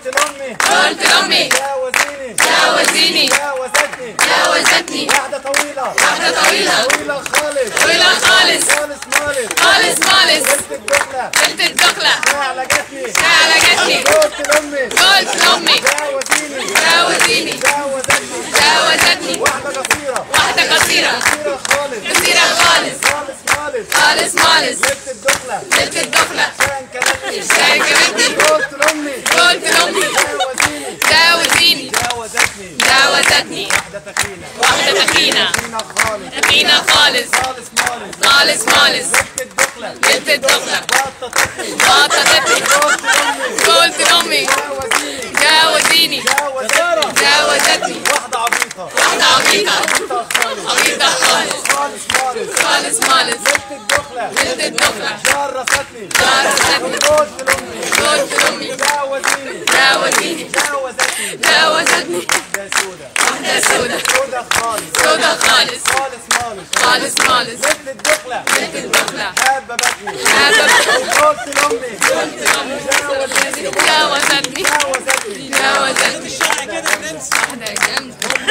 قلت لامي قلت لامي جاوزيني جاوزيني جاوزتني جاوزتني واحدة طويلة واحدة طويلة طويلة خالص طويلة خالص خالص مالص خالص خالص قلت الدخلة قلت الدخلة عالجتني عالجتني قلت لامي قلت لامي جاوزيني جاوزيني جاوزتني جاوزتني واحدة قصيرة واحدة قصيرة قصيرة خالص قصيرة خالص خالص خالص خالص خالص قلت الدخلة قلت الدخلة كان كلامي شاكرتني قلت لامي قلت لامي جاوزيني جاوزيني جاوزتني جاوزتني واحدة تخينة واحدة تخينة تخينة خالص تخينة خالص خالص مالص خالص خالص قلت الدخلة قلت الدخلة بطة تخني بطتني قلت لامي قلت لامي جاوزيني جاوزيني جاوزتني جاوزتني واحدة عبيطة واحدة عبيطة عبيطة خالص عبيطة خالص خالص مالص خالص خالص قلت الدخلة قلت الدخلة جرستني جرستني قلت لامي قلت لامي جاوزيني جاوزيني جاوزتني جاوزتني واحدة سودة واحدة سودة سودة خالص سودة خالص خالص مالص خالص خالص قلت الدخلة قلت الدخلة حابة بطني حابة قلت لامي جاوزتني جاوزتني جاوزتني جاوزتني واحدة جنب